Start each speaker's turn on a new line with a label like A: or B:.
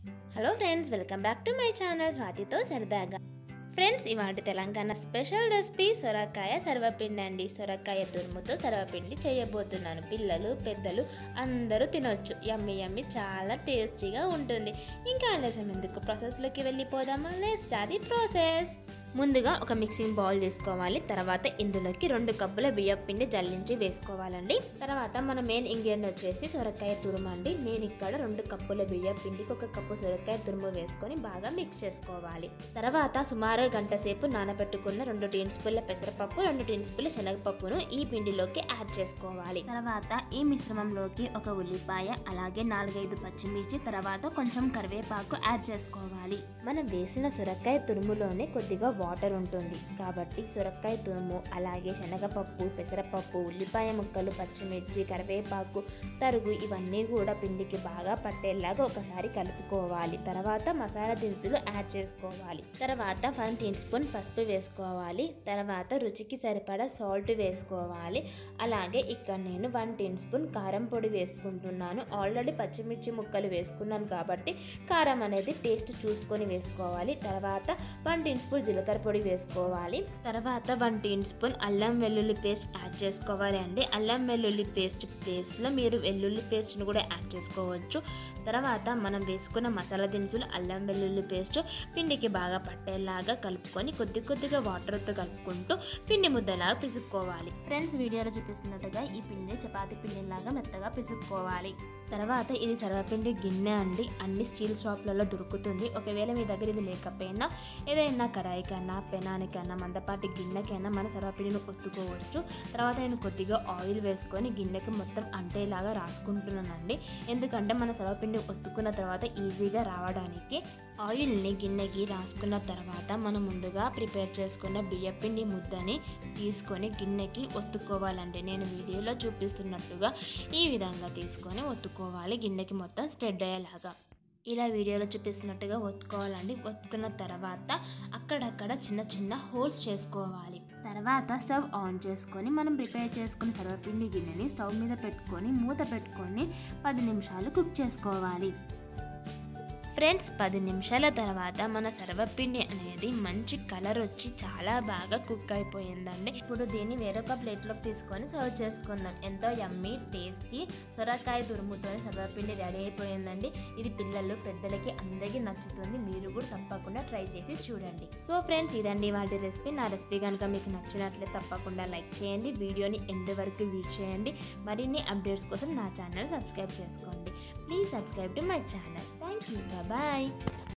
A: hello friends welcome back to my channel స్వాతితో సరదాగా friends ఇవాటి తెలంగాణ స్పెషల్ రెసిపీ సొరకాయ సర్వపిండి అండి సొరకాయ తురుముతో సర్వపిండి చేయబోతున్నాను పిల్లలు పెద్దలు అందరూ తినొచ్చు యమ్మి యమ్మి చాలా టేస్టీగా ఉంటుంది ఇంకా ఆలస్యం ఎందుకు ప్రాసెస్లోకి వెళ్ళిపోదామా లెట్స్ స్టార్ట్ ది ప్రాసెస్ ముందుగా ఒక మిక్సింగ్ బౌల్ తీసుకోవాలి తర్వాత ఇందులోకి రెండు కప్పుల బియ్యం పిండి జల్లించి వేసుకోవాలండి తర్వాత మన మెయిన్ ఇంగ్రీడియంట్ వచ్చేసి సొరకాయ తురుము అండి నేను ఇక్కడ రెండు కప్పుల బియ్యం పిండికి ఒక కప్పు సొరకాయ తురుము వేసుకొని బాగా మిక్స్ చేసుకోవాలి తర్వాత సుమారు గంట సేపు నానబెట్టుకున్న రెండు టీ స్పూన్ల పెసరపప్పు రెండు టీ స్పూన్ల శనగపప్పును ఈ పిండిలోకి యాడ్ చేసుకోవాలి తర్వాత ఈ మిశ్రమంలోకి ఒక ఉల్లిపాయ అలాగే నాలుగైదు పచ్చిమిర్చి తర్వాత కొంచెం కరివేపాకు యాడ్ చేసుకోవాలి మనం వేసిన సొరకాయ తురుములోనే కొద్దిగా వాటర్ ఉంటుంది కాబట్టి సొరకాయ తురుము అలాగే శనగపప్పు పెసరపప్పు ఉల్లిపాయ ముక్కలు పచ్చిమిర్చి కరివేపాకు తరుగు ఇవన్నీ కూడా పిండికి బాగా పట్టేలాగా ఒకసారి కలుపుకోవాలి తర్వాత మసాలా దినుసులు యాడ్ చేసుకోవాలి తర్వాత వన్ టీ స్పూన్ పసుపు వేసుకోవాలి తర్వాత రుచికి సరిపడా సాల్ట్ వేసుకోవాలి అలాగే ఇక్కడ నేను వన్ టీ స్పూన్ కారం పొడి వేసుకుంటున్నాను ఆల్రెడీ పచ్చిమిర్చి ముక్కలు వేసుకున్నాను కాబట్టి కారం అనేది టేస్ట్ చూసుకొని వేసుకోవాలి తర్వాత వన్ టీ స్పూన్ జీలకర్ర పొడి వేసుకోవాలి తర్వాత వన్ టీ స్పూన్ అల్లం వెల్లుల్లి పేస్ట్ యాడ్ చేసుకోవాలి అండి అల్లం వెల్లుల్లి పేస్ట్ ప్లేస్లో మీరు వెల్లుల్లి పేస్ట్ని కూడా యాడ్ చేసుకోవచ్చు తర్వాత మనం వేసుకున్న మసాలా దినుసులు అల్లం వెల్లుల్లి పేస్ట్ పిండికి బాగా పట్టేలాగా కలుపుకొని కొద్ది కొద్దిగా వాటర్తో కలుపుకుంటూ పిండి ముద్దలాగా పిసుక్కోవాలి ఫ్రెండ్స్ వీడియోలో చూపిస్తున్నట్టుగా ఈ పిండి చపాతీ పిండిలాగా మెత్తగా పిసుక్కోవాలి తర్వాత ఇది సర్వపిండి గిన్నె అండి అన్ని స్టీల్ షాప్లలో దొరుకుతుంది ఒకవేళ మీ దగ్గర ఇది లేకపోయినా ఏదైనా కడాయికైనా పెనానికైనా మందపాటి గిన్నెకైనా మన సర్వపిండిని ఒత్తుకోవచ్చు తర్వాత నేను కొద్దిగా ఆయిల్ వేసుకొని గిన్నెకి మొత్తం అంటేలాగా రాసుకుంటున్నానండి ఎందుకంటే మన సర్వపిండి ఒత్తుకున్న తర్వాత ఈజీగా రావడానికి ఆయిల్ని గిన్నెకి రాసుకున్న తర్వాత మనం ముందుగా ప్రిపేర్ చేసుకున్న బియ్యపిండి ముద్దని తీసుకొని గిన్నెకి ఒత్తుకోవాలండి నేను వీడియోలో చూపిస్తున్నట్టుగా ఈ విధంగా తీసుకొని ఒత్తుకోవాలి గిన్నెకి మొత్తం స్ప్రెడ్ అయ్యేలాగా ఇలా వీడియోలో చూపిస్తున్నట్టుగా ఒత్తుకోవాలండి ఒత్తుకున్న తర్వాత అక్కడక్కడ చిన్న చిన్న హోల్స్ చేసుకోవాలి తర్వాత స్టవ్ ఆన్ చేసుకొని మనం ప్రిపేర్ చేసుకున్న సర్వపిండి గిన్నెని స్టవ్ మీద పెట్టుకొని మూత పెట్టుకొని పది నిమిషాలు కుక్ చేసుకోవాలి ఫ్రెండ్స్ పది నిమిషాల తర్వాత మన సర్వపిండి అనేది మంచి కలర్ వచ్చి చాలా బాగా కుక్ అయిపోయిందండి ఇప్పుడు దీన్ని వేరొక ప్లేట్లోకి తీసుకొని సర్వ్ చేసుకుందాం ఎంతో యమ్మీ టేస్టీ సొరకాయ తురుముతో సర్వపిండి రెడీ అయిపోయిందండి ఇది పిల్లలు పెద్దలకి అందరికీ నచ్చుతుంది మీరు కూడా తప్పకుండా ట్రై చేసి చూడండి సో ఫ్రెండ్స్ ఇదండి వాటి రెసిపీ నా రెసిపీ కనుక మీకు నచ్చినట్లయితే తప్పకుండా లైక్ చేయండి వీడియోని ఎండ్ వరకు వ్యూ చేయండి మరిన్ని అప్డేట్స్ కోసం నా ఛానల్ సబ్స్క్రైబ్ చేసుకోండి please subscribe to my channel thank you bye